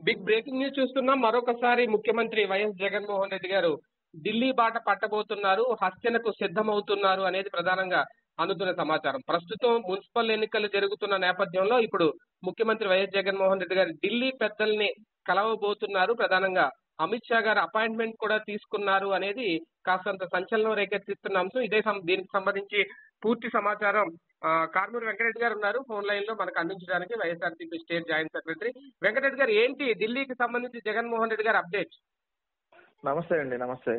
Big breaking news చూస్తున్నాం మరొకసారి ముఖ్యమంత్రి వైఎస్ జగన్మోహన్ రెడ్డి గారు ఢిల్లీ బాట పట్టబోతున్నారు హత్యలకు సిద్ధమవుతున్నారు అనేది ప్రధానంగా అందుతున్న సమాచారం ప్రస్తుతం మున్సిపల్ ఎన్నికలు జరుగుతున్న నేపథ్యంలో ఇప్పుడు ముఖ్యమంత్రి వైఎస్ జగన్మోహన్ రెడ్డి గారు ఢిల్లీ పెద్దల్ని కలవబోతున్నారు ప్రధానంగా అమిత్ షా గారు అపాయింట్మెంట్ కూడా తీసుకున్నారు అనేది కాస్తంత సంచలనం రేకెత్తిస్తున్న అంశం ఇదే సం- దీనికి సంబంధించి పూర్తి సమాచారం ఆ, కార్మూరి వెంకటరెడ్డి గారు ఉన్నారు ఫోన్ లైన్ లో మనకు అందించడానికి YSRCP state joint secretary Venkata Reddy గారు ఏంటి ఢిల్లీకి సంబంధించి జగన్మోహన్ రెడ్డి గారు అప్డేట్ నమస్తే అండి నమస్తే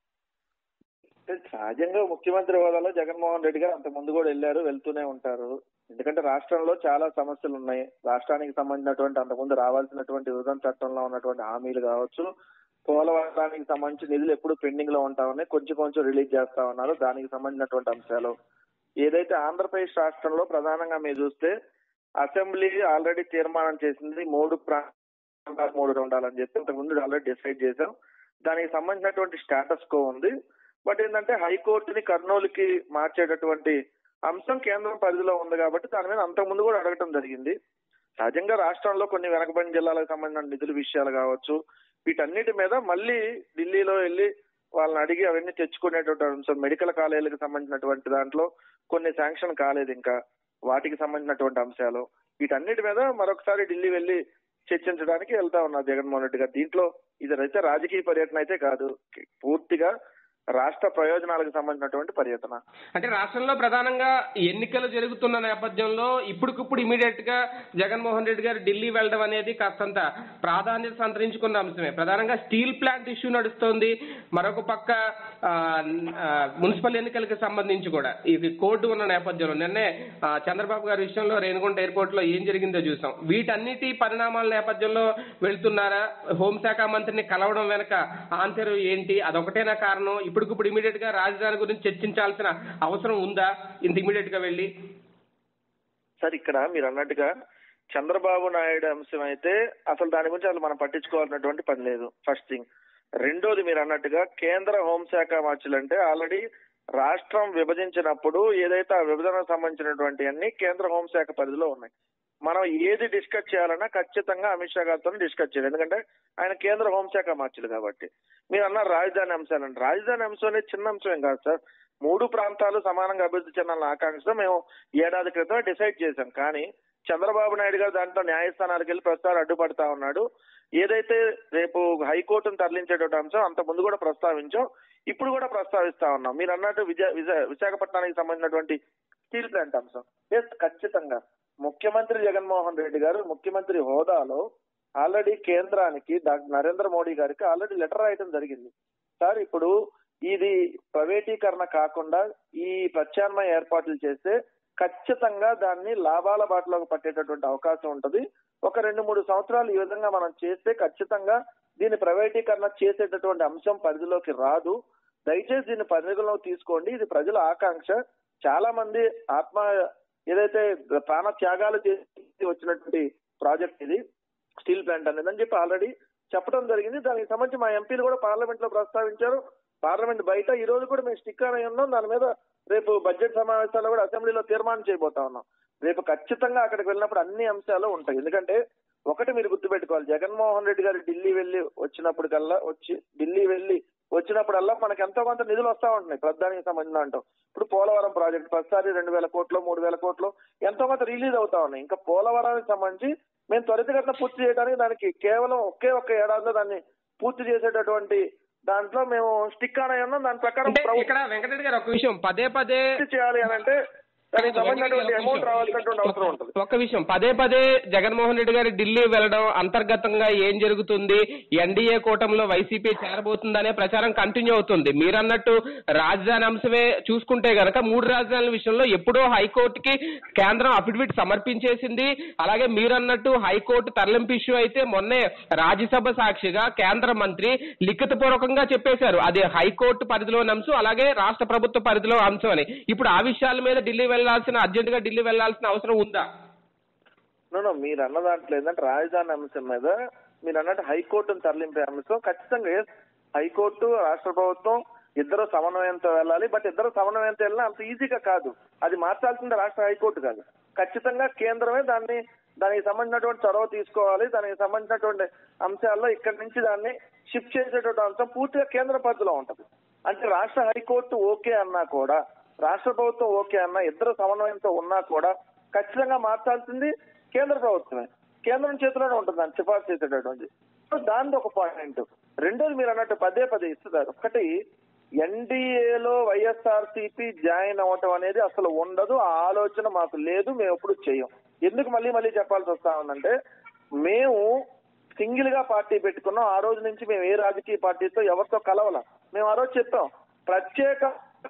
అంటే సహజంగా ముఖ్యమంత్రి హోదాలో జగన్మోహన్ రెడ్డి గారు అంత ముందు కూడా వెళ్ళారు వెళ్తూనే ఉంటారు ఎందుకంటే రాష్ట్రంలో చాలా సమస్యలు ఉన్నాయి రాష్ట్రానికి సంబంధించినటువంటి అంతకుముందు రావాల్సినటువంటి విభజన చట్టంలో ఉన్నటువంటి హామీలు కావచ్చు పోలవరానికి సంబంధించి నిధులు ఎప్పుడు పెండింగ్ లో ఉంటా ఉన్నాయి కొంచెం కొంచెం రిలీజ్ చేస్తా ఉన్నారు దానికి సంబంధించినటువంటి అంశాలు ఏదైతే ఆంధ్రప్రదేశ్ రాష్ట్రంలో ప్రధానంగా మీరు చూస్తే అసెంబ్లీ ఆల్రెడీ తీర్మానం చేసింది మూడు ప్రాంతాలు మూడు ఉండాలని చెప్పి ఇంతకుముందు ఆల్రెడీ డిసైడ్ చేశాం దానికి సంబంధించినటువంటి స్టేటస్ కో ఉంది బట్ ఏంటంటే హైకోర్టుని కర్నూలుకి మార్చేటటువంటి అంశం కేంద్రం పరిధిలో ఉంది కాబట్టి దాని మీద అంతకుముందు కూడా అడగటం జరిగింది సహజంగా రాష్ట్రంలో కొన్ని వెనకబడిన జిల్లాలకు సంబంధించిన నిధుల విషయాలు కావచ్చు వీటన్నిటి మీద మళ్ళీ ఢిల్లీలో వెళ్ళి వాళ్ళని అడిగి అవన్నీ తెచ్చుకునేటువంటి అంశం మెడికల్ కాలేజీలకు సంబంధించినటువంటి దాంట్లో కొన్ని శాంక్షన్ కాలేదు ఇంకా వాటికి సంబంధించినటువంటి అంశాలు వీటన్నిటి మీద మరొకసారి ఢిల్లీ వెళ్ళి చర్చించడానికి వెళ్తా ఉన్నారు జగన్మోహన్ రెడ్డి గారు దీంట్లో ఇది అయితే రాజకీయ పర్యటన అయితే కాదు పూర్తిగా రాష్ట్ర ప్రయోజనాలకు సంబంధించినటువంటి పర్యటన అంటే రాష్ట్రంలో ప్రధానంగా ఎన్నికలు జరుగుతున్న నేపథ్యంలో ఇప్పటికిప్పుడు ఇమీడియట్ గా జగన్మోహన్ రెడ్డి గారు ఢిల్లీ వెళ్ళడం అనేది కాస్తంత ప్రాధాన్యత సంతరించుకున్న అంశమే ప్రధానంగా స్టీల్ ప్లాంట్ ఇష్యూ నడుస్తోంది మరొక పక్క ఆ, ఆ, మున్సిపల్ ఎన్నికలకు సంబంధించి కూడా ఇది కోర్టు ఉన్న నేపథ్యంలో నిన్నే ఆ, చంద్రబాబు గారి విషయంలో రేణుగుంట ఎయిర్పోర్ట్ లో ఏం జరిగిందో చూసాం వీటన్నిటి పరిణామాల నేపథ్యంలో వెళ్తున్నారా హోంశాఖ మంత్రిని కలవడం వెనక ఆన్సర్ ఏంటి అదొకటేనా కారణం ఇప్పటికిప్పుడు ఇమీడియట్ గా రాజధాని గురించి చర్చించాల్సిన అవసరం ఉందా ఇంత ఇమీడియట్ గా వెళ్ళి సార్ ఇక్కడ మీరు అన్నట్టుగా చంద్రబాబు నాయుడు అంశం అయితే అసలు దాని గురించి అసలు మనం పట్టించుకోవాల్సినటువంటి పని లేదు ఫస్ట్ థింగ్ రెండోది మీరు అన్నట్టుగా కేంద్ర హోంశాఖ మార్చులు అంటే ఆల్రెడీ రాష్ట్రం విభజించినప్పుడు ఏదైతే ఆ విభజనకు సంబంధించినటువంటి అన్ని కేంద్ర హోంశాఖ పరిధిలో ఉన్నాయి మనం ఏది డిస్కస్ చేయాలన్నా ఖచ్చితంగా అమిత్ షా గారితో డిస్కస్ చేయాలి ఎందుకంటే ఆయన కేంద్ర హోంశాఖ మార్చులు కాబట్టి మీరు అన్నారు రాజధాని అంశాలండి రాజధాని అంశం అనేది చిన్న అంశం ఏం కాదు సార్ మూడు ప్రాంతాలు సమానంగా అభివృద్ధి చెందాలన్న ఆకాంక్షతో మేము ఏడాది క్రితం డిసైడ్ చేశాం కానీ చంద్రబాబు నాయుడు గారు దాంట్లో న్యాయస్థానాలకు వెళ్ళి ప్రస్తుతం అడ్డుపడతా ఉన్నాడు ఏదైతే రేపు హైకోర్టును తరలించేటువంటి అంశం అంత ముందు కూడా ప్రస్తావించాం ఇప్పుడు కూడా ప్రస్తావిస్తా ఉన్నాం మీరు అన్నట్టు విజయ విజయ- విశాఖపట్నానికి సంబంధించినటువంటి స్టీల్ ప్లాంట్ అంశం ఎస్ ఖచ్చితంగా ముఖ్యమంత్రి జగన్మోహన్ రెడ్డి గారు ముఖ్యమంత్రి హోదాలో ఆల్రెడీ కేంద్రానికి డాక్టర్ నరేంద్ర మోడీ గారికి ఆల్రెడీ లెటర్ రాయటం జరిగింది సార్ ఇప్పుడు ఇది ప్రైవేటీకరణ కాకుండా ఈ ప్రత్యామ్నాయ ఏర్పాట్లు చేస్తే ఖచ్చితంగా దాన్ని లాభాల బాటలోకి పట్టేటటువంటి అవకాశం ఉంటది ఒక రెండు మూడు సంవత్సరాలు ఈ విధంగా మనం చేస్తే ఖచ్చితంగా దీన్ని ప్రైవేటీకరణ చేసేటటువంటి అంశం పరిధిలోకి రాదు దయచేసి దీన్ని పరిగణలోకి తీసుకోండి ఇది ప్రజల ఆకాంక్ష చాలా మంది ఆత్మ ఏదైతే ప్రాణ త్యాగాలు చేసి వచ్చినటువంటి ప్రాజెక్ట్ ఇది స్టీల్ ప్లాంట్ అనేది అని చెప్పి ఆల్రెడీ చెప్పడం జరిగింది దానికి సంబంధించి మా ఎంపీలు కూడా పార్లమెంట్ లో ప్రస్తావించారు పార్లమెంట్ బయట ఈ రోజు కూడా మేము స్టిక్ అయి ఉన్నాం దాని మీద రేపు బడ్జెట్ సమావేశాల్లో కూడా అసెంబ్లీలో తీర్మానం చేయబోతా ఉన్నాం రేపు ఖచ్చితంగా అక్కడికి వెళ్ళినప్పుడు అన్ని అంశాలు ఉంటాయి ఎందుకంటే ఒకటి మీరు గుర్తుపెట్టుకోవాలి జగన్మోహన్ రెడ్డి గారు ఢిల్లీ వెళ్ళి వచ్చినప్పుడు కల్లా వచ్చి ఢిల్లీ వెళ్ళి వచ్చినప్పుడల్లా మనకి ఎంతో కొంత నిధులు వస్తా ఉంటున్నాయి ప్రధానికి సంబంధించిన అంటాం ఇప్పుడు పోలవరం ప్రాజెక్ట్ ప్రతిసారి రెండు వేల కోట్లు మూడు వేల కోట్లు ఎంతో కొంత రిలీజ్ అవుతా ఉన్నాయి ఇంకా పోలవరానికి సంబంధించి మేము త్వరితగతిన పూర్తి చేయడానికి దానికి కేవలం ఒకే ఒక్క ఏడాదిలో దాన్ని పూర్తి చేసేటటువంటి దాంట్లో మేము స్టిక్ ఆన్ అయి ఉన్నాం దాని ప్రకారం అంటే ప్రభుత్వం ఇక్కడ వెంకటరెడ్డి గారు ఒక విషయం పదే పదే పూర్తి చేయాలి అని అంటే దానికి సంబంధించినటువంటి అమౌంట్ రావాల్సినటువంటి అవసరం ఉంటుంది ఒక్క విషయం పదే పదే జగన్మోహన్ రెడ్డి గారు ఢిల్లీ వెళ్ళడం అంతర్గతంగా ఏం జరుగుతుంది ఎన్డీఏ కూటమిలో వైసీపీ చేరబోతుందనే ప్రచారం కంటిన్యూ అవుతుంది మీరన్నట్టు రాజధాని అంశమే చూసుకుంటే గనక మూడు రాజధానుల విషయంలో ఎప్పుడో హైకోర్టుకి కేంద్రం అఫిడవిట్ సమర్పించేసింది అలాగే మీరన్నట్టు హైకోర్టు తరలింపు ఇష్యూ అయితే మొన్నే రాజ్యసభ సాక్షిగా కేంద్ర మంత్రి లిఖిత పూర్వకంగా చెప్పేశారు అది హైకోర్టు పరిధిలోని అంశం అలాగే రాష్ట్ర ప్రభుత్వ పరిధిలో అంశం అని ఇప్పుడు ఆ విషయాల మీద ఢిల్లీ వెళ్లాల్సిన అర్జెంట్ గా ఢిల్లీ వెళ్లాల్సిన అవసరం ఉందా నో, నో, మీరు అన్న దాంట్లో ఏంటంటే రాజధాని అంశం మీద మీరు అన్నట్టు హైకోర్టును తరలింపే అంశం ఖచ్చితంగా yes, హైకోర్టు రాష్ట్ర ప్రభుత్వం ఇద్దరు సమన్వయంతో వెళ్ళాలి బట్ ఇద్దరు సమన్వయంతో వెళ్ళినా అంత ఈజీగా కాదు అది మార్చాల్సింది రాష్ట్ర హైకోర్టు కాదు ఖచ్చితంగా కేంద్రమే దాన్ని దానికి సంబంధించినటువంటి చొరవ తీసుకోవాలి దానికి సంబంధించినటువంటి అంశాల్లో ఇక్కడి నుంచి దాన్ని షిఫ్ట్ చేసేటువంటి అంశం పూర్తిగా కేంద్ర పరిధిలో ఉంటది అంటే రాష్ట్ర హైకోర్టు ఓకే అన్నా కూడా రాష్ట్ర ప్రభుత్వం ఓకే అన్నా ఇద్దరు సమన్వయంతో ఉన్నా కూడా ఖచ్చితంగా మార్చాల్సింది కేంద్ర ప్రభుత్వమే కేంద్రం చేతిలోనే ఉంటుంది దాన్ని సిఫార్సు చేసేటటువంటి సో దాని ఒక పాయింట్ రెండోది మీరు అన్నట్టు పదే పదే ఇస్తున్నారు ఒకటి ఎన్డీఏలో వైఎస్ఆర్సీపీ జాయిన్ అవ్వటం అనేది అసలు ఉండదు ఆ ఆలోచన మాకు లేదు మేము ఎప్పుడు చేయం ఎందుకు మళ్ళీ మళ్ళీ చెప్పాల్సి వస్తా ఉందంటే మేము సింగిల్ గా పార్టీ పెట్టుకున్నాం ఆ రోజు నుంచి మేము ఏ రాజకీయ పార్టీతో ఎవరితో కలవాల మేము ఆ రోజు చెప్పాం ప్రత్యేక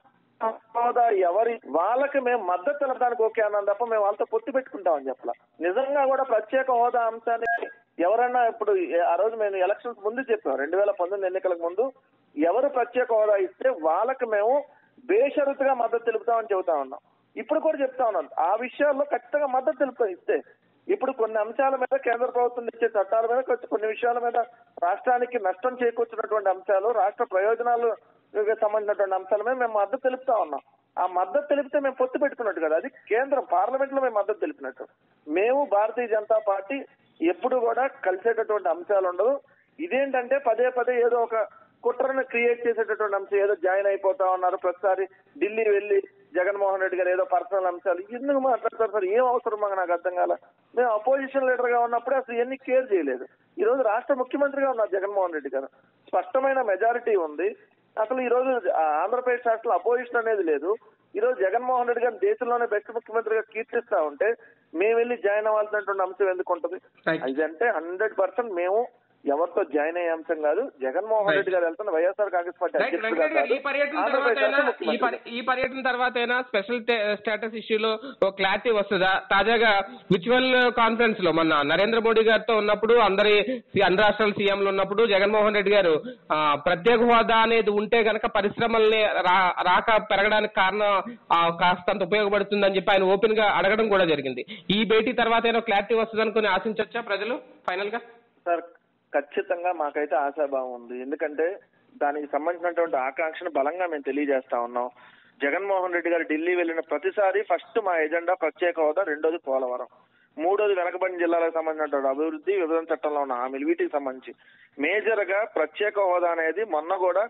హోదా ఎవరి వాళ్ళకి మేము మద్దతు తెలపడానికి ఓకే అన్నాం తప్ప మేము వాళ్ళతో పొత్తు పెట్టుకుంటామని చెప్పాల నిజంగా కూడా ప్రత్యేక హోదా అంశానికి ఎవరన్నా ఇప్పుడు ఆ రోజు మేము ఎలక్షన్స్ ముందు చెప్పాం రెండు వేల పంతొమ్మిది ఎన్నికలకు ముందు ఎవరు ప్రత్యేక హోదా ఇస్తే వాళ్ళకి మేము బేషరతుగా మద్దతు తెలుపుతామని చెబుతా ఉన్నాం ఇప్పుడు కూడా చెప్తా ఉన్నాం ఆ విషయాల్లో ఖచ్చితంగా మద్దతు తెలుపుతాం ఇస్తే ఇప్పుడు కొన్ని అంశాల మీద కేంద్ర ప్రభుత్వం ఇచ్చే చట్టాల మీద కొంచెం కొన్ని విషయాల మీద రాష్ట్రానికి నష్టం చేకూర్చినటువంటి అంశాలు రాష్ట్ర ప్రయోజనాలు సంబంధించినటువంటి అంశాల మీద మేము మద్దతు తెలుపుతా ఉన్నాం ఆ మద్దతు తెలిపితే మేము పొత్తు పెట్టుకున్నట్టు కదా అది కేంద్రం పార్లమెంట్ లో మేము మద్దతు తెలిపినట్టు మేము భారతీయ జనతా పార్టీ ఎప్పుడు కూడా కలిసేటటువంటి అంశాలు ఉండదు ఇదేంటంటే పదే పదే ఏదో ఒక కుట్రను క్రియేట్ చేసేటటువంటి అంశం ఏదో జాయిన్ అయిపోతా ఉన్నారు ప్రతిసారి ఢిల్లీ వెళ్ళి జగన్మోహన్ రెడ్డి గారు ఏదో పర్సనల్ అంశాలు ఎందుకు మాట్లాడతారు సార్ ఏం అవసరం మాకు నాకు అర్థం కాల మేము అపోజిషన్ లీడర్ గా ఉన్నప్పుడే అసలు ఎన్ని కేర్ చేయలేదు ఈ రోజు రాష్ట్ర ముఖ్యమంత్రిగా ఉన్నారు జగన్మోహన్ రెడ్డి గారు స్పష్టమైన మెజారిటీ ఉంది అసలు ఈ రోజు ఆ, ఆంధ్రప్రదేశ్ రాష్ట్రంలో అపోజిషన్ అనేది లేదు ఈ రోజు జగన్మోహన్ రెడ్డి గారు దేశంలోనే బెస్ట్ ముఖ్యమంత్రిగా కీర్తిస్తా ఉంటే మేము వెళ్ళి జాయిన్ అవ్వాల్సినటువంటి అంశం ఎందుకు ఉంటుంది Right. ఇదంటే హండ్రెడ్ పర్సెంట్ మేము ఎవరితో జాయిన్ అయ్యే అంశం కాదు జగన్మోహన్ Right. రెడ్డి గారు వెళ్తున్న వైఎస్ఆర్ కాంగ్రెస్ పార్టీ రైట్ అధ్యక్షుడిగా వెంకటరెడ్డి గారు, ఈ కాదు, పర్యటన ఆంధ్రప్రదేశ్ తర్వాత రాష్ట్ర ఈ పరి- ముఖ్యమంత్రిగా. ఈ పర్యటన తర్వాత అయినా స్పెషల్ స్టేటస్ ఇష్యూలో ఒక క్లారిటీ వస్తుందా తాజాగా విచువల్ కాన్ఫరెన్స్ లో మొన్న నరేంద్ర మోడీ గారితో ఉన్నప్పుడు అందరి అన్ని రాష్ట్రాల సీఎంలు ఉన్నప్పుడు జగన్మోహన్ రెడ్డి గారు ఆ, ప్రత్యేక హోదా అనేది ఉంటే గనక పరిశ్రమల్ని రా- రాక పెరగడానికి కారణం ఆ, కాస్తంత ఉపయోగపడుతుందని చెప్పి ఆయన ఓపెన్ గా అడగడం కూడా జరిగింది ఈ భేటీ తర్వాత ఏదో క్లారిటీ వస్తుంది అనుకుని ఆశించవచ్చా ప్రజలు ఫైనల్ గా సార్ ఖచ్చితంగా మాకైతే ఆశాభావం ఉంది ఎందుకంటే దానికి సంబంధించినటువంటి ఆకాంక్షను బలంగా మేము తెలియజేస్తా ఉన్నాం జగన్మోహన్ రెడ్డి గారు ఢిల్లీ వెళ్ళిన ప్రతిసారి ఫస్ట్ మా ఎజెండా ప్రత్యేక హోదా రెండోది పోలవరం మూడోది వెనకబడిన జిల్లాలకు సంబంధించినటువంటి అభివృద్ధి విభజన చట్టంలో ఉన్న హామీలు వీటికి సంబంధించి మేజర్ గా ప్రత్యేక హోదా అనేది మొన్న కూడా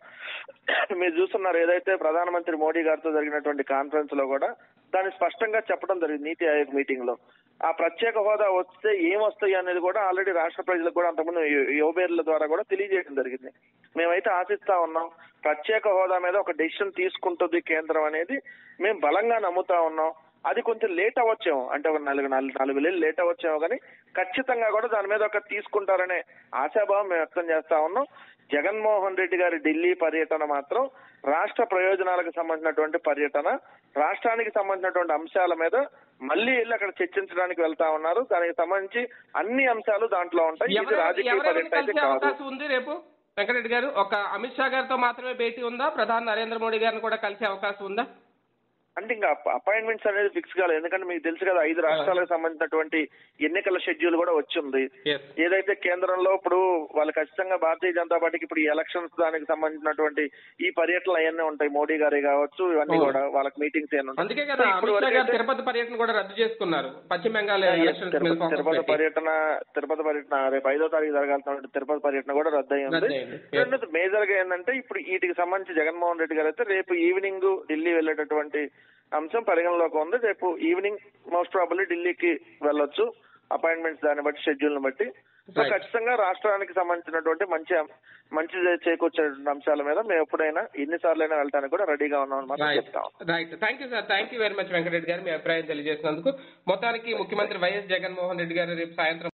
మీరు చూస్తున్నారు ఏదైతే ప్రధానమంత్రి మోడీ గారితో జరిగినటువంటి కాన్ఫరెన్స్ లో కూడా దాన్ని స్పష్టంగా చెప్పడం జరిగింది నీతి ఆయోగ్ మీటింగ్ లో ఆ ప్రత్యేక హోదా వస్తే ఏం వస్తాయి అనేది కూడా ఆల్రెడీ రాష్ట్ర ప్రజలకు కూడా అంతకుముందు యు- యువబేర్ల ద్వారా కూడా తెలియజేయడం జరిగింది మేమైతే ఆశిస్తా ఉన్నాం ప్రత్యేక హోదా మీద ఒక డెసిషన్ తీసుకుంటుంది కేంద్రం అనేది మేము బలంగా నమ్ముతా ఉన్నాం అది కొంచెం లేట్ అవ్వచ్చేమో అంటే ఒక నాలుగు నాలుగు నాలుగు నెలలు లేట్ అవ్వచ్చేమో కానీ ఖచ్చితంగా కూడా దాని మీద ఒక తీసుకుంటారనే ఆశాభావం మేము వ్యక్తం చేస్తా ఉన్నాం జగన్మోహన్ రెడ్డి గారి ఢిల్లీ పర్యటన మాత్రం రాష్ట్ర ప్రయోజనాలకు సంబంధించినటువంటి పర్యటన రాష్ట్రానికి సంబంధించినటువంటి అంశాల మీద మళ్ళీ వెళ్ళి అక్కడ చర్చించడానికి వెళ్తా ఉన్నారు దానికి సంబంధించి అన్ని అంశాలు దాంట్లో ఉంటాయి ఇది ఎవరెవరు- రాజకీయ ఎవరెవరిని పర్యటన అయితే కలిసే కాదు అవకాశం ఉంది రేపు వెంకటరెడ్డి గారు ఒక అమిత్ షా గారితో మాత్రమే భేటీ ఉందా ప్రధాని నరేంద్ర మోడీ గారిని కూడా కలిసే అవకాశం ఉందా అంటే ఇంకా అపాయింట్మెంట్స్ అనేది ఫిక్స్ కాలేదు ఎందుకంటే మీకు తెలుసు కదా ఐదు రాష్ట్రాలకు సంబంధించినటువంటి ఎన్నికల షెడ్యూల్ కూడా వచ్చింది ఎస్ ఏదైతే కేంద్రంలో ఇప్పుడు వాళ్ళు ఖచ్చితంగా భారతీయ జనతా పార్టీకి ఇప్పుడు ఈ ఎలక్షన్స్ దానికి సంబంధించినటువంటి ఈ పర్యటనలు అవన్నీ ఉంటాయి మోడీ గారి కావచ్చు ఇవన్నీ అవును. కూడా వాళ్ళకి మీటింగ్స్ ఏమైనా ఉంటాయి. అందుకే సో కదా ఇప్పుడు అమిత్ షా వరకు గారు అయితే- తిరుపతి పర్యటన కూడా రద్దు చేసుకున్నారు పశ్చిమ బెంగాల్ ఎలక్షన్స్ మీద తిరుపతి ఫోకస్ తిరుపతి పెట్టి. పర్యటన తిరుపతి పర్యటన రేపు ఐదో తారీఖు జరగాల్సిన తిరుపతి పర్యటన కూడా రద్దు అయ్యింది రద్దయింది. రెండోది మేజర్ గా ఏంటంటే ఇప్పుడు వీటికి సంబంధించి జగన్మోహన్ రెడ్డి గారు అయితే రేపు ఈవినింగ్ ఢిల్లీ వెళ్ళేటటువంటి అంశం పరిగణలోకి ఉంది రేపు ఈవినింగ్ మోస్ట్ ప్రాబబ్లీ ఢిల్లీకి వెళ్ళొచ్చు అపాయింట్మెంట్స్ దాన్ని బట్టి షెడ్యూల్ ని బట్టి సో Right. ఖచ్చితంగా రాష్ట్రానికి సంబంధించినటువంటి మంచి మంచి చేకూర్చే అంశాల మీద మేము ఎప్పుడైనా ఎన్నిసార్లైనా వెళ్ళడానికి కూడా రెడీగా ఉన్నాం అని రైట్ చెప్తాం right thank you sir thank you very much Venkata Reddy గారు మీ అభిప్రాయం తెలియజేసినందుకు మొత్తానికి ముఖ్యమంత్రి వైఎస్ జగన్మోహన్ రెడ్డి గారు రేపు సాయంత్రం